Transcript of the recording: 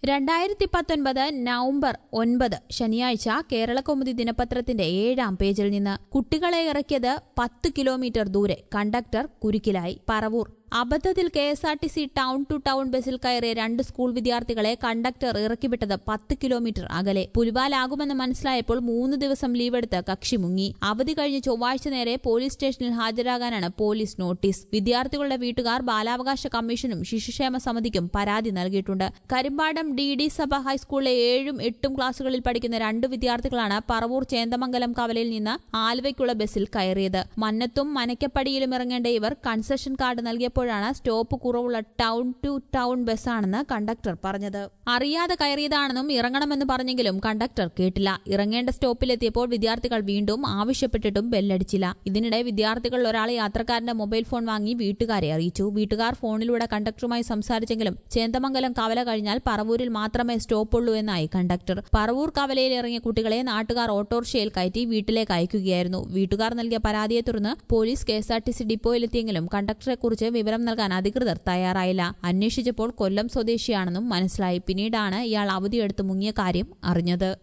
രണ്ടായിരത്തി പത്തൊൻപത് നവംബർ ഒൻപത് ശനിയാഴ്ച കേരളകൗമുദി ദിനപത്രത്തിന്റെ ഏഴാം പേജിൽ നിന്ന് കുട്ടികളെ ഇറക്കിയത് പത്ത് കിലോമീറ്റർ ദൂരെ കണ്ടക്ടർ കുരുക്കിലായി പറവൂർ അബദ്ധത്തിൽ K S R T C town to town ബസ്സിൽ കയറിയ രണ്ട് സ്കൂൾ വിദ്യാർത്ഥികളെ കണ്ടക്ടർ ഇറക്കിവിട്ടത് പത്ത് കിലോമീറ്റർ അകലെ പുലിവാലാകുമെന്ന് മനസ്സിലായപ്പോൾ മൂന്ന് ദിവസം ലീവെടുത്ത് കക്ഷി മുങ്ങി അവധി കഴിഞ്ഞ് ചൊവ്വാഴ്ച നേരെ പോലീസ് സ്റ്റേഷനിൽ ഹാജരാകാനാണ് പോലീസ് നോട്ടീസ് വിദ്യാർത്ഥികളുടെ വീട്ടുകാർ ബാലാവകാശ കമ്മീഷനും ശിശുക്ഷേമ സമിതിക്കും പരാതി നൽകിയിട്ടുണ്ട് കരിമ്പാടം ഡി ഡി സഭ ഹൈസ്കൂളിലെ ഏഴും എട്ടും ക്ലാസുകളിൽ പഠിക്കുന്ന രണ്ട് വിദ്യാർത്ഥികളാണ് പറവൂർ ചേന്ദമംഗലം കവലയിൽ നിന്ന് ആലുവയ്ക്കുള്ള ബസ്സിൽ കയറിയത് മന്നത്തും മനക്കപ്പടിയിലും ഇറങ്ങേണ്ട ഇവർ കൺസെഷൻ കാർഡ് നൽകിയപ്പോഴാണ് സ്റ്റോപ്പ് കുറവുള്ള ടൗൺ ടു ടൗൺ ബസ്സാണെന്ന് കണ്ടക്ടർ പറഞ്ഞത് അറിയാതെ കയറിയതാണെന്നും ഇറങ്ങണമെന്ന് പറഞ്ഞെങ്കിലും കണ്ടക്ടർ കേട്ടില്ല ഇറങ്ങേണ്ട സ്റ്റോപ്പിലെത്തിയപ്പോൾ വിദ്യാർത്ഥികൾ വീണ്ടും ആവശ്യപ്പെട്ടിട്ടും ബെല്ലടിച്ചില്ല ഇതിനിടെ വിദ്യാർത്ഥികളിൽ ഒരാൾ യാത്രക്കാരന്റെ മൊബൈൽ ഫോൺ വാങ്ങി വീട്ടുകാരെ അറിയിച്ചു വീട്ടുകാർ ഫോണിലൂടെ കണ്ടക്ടറുമായി സംസാരിച്ചെങ്കിലും ചേന്തമംഗലം കവല കഴിഞ്ഞാൽ പറവൂരിൽ മാത്രമേ സ്റ്റോപ്പുള്ളൂ എന്നായി കണ്ടക്ടർ പറവൂർ കവലയിൽ ഇറങ്ങിയ കുട്ടികളെ നാട്ടുകാർ ഓട്ടോറിക്ഷയിൽ കയറ്റി വീട്ടിലേക്ക് അയക്കുകയായിരുന്നു വീട്ടുകാർ നൽകിയ പരാതിയെ തുടർന്ന് police K S R T C ഡിപ്പോയിലെത്തിയെങ്കിലും കണ്ടക്ടറെക്കുറിച്ച് വിവരം നൽകാൻ അധികൃതർ തയ്യാറായില്ല അന്വേഷിച്ചപ്പോൾ കൊല്ലം സ്വദേശിയാണെന്നും മനസ്സിലായി പിന്നീടാണ് ഇയാൾ അവധിയെടുത്ത് മുങ്ങിയ കാര്യം അറിഞ്ഞത്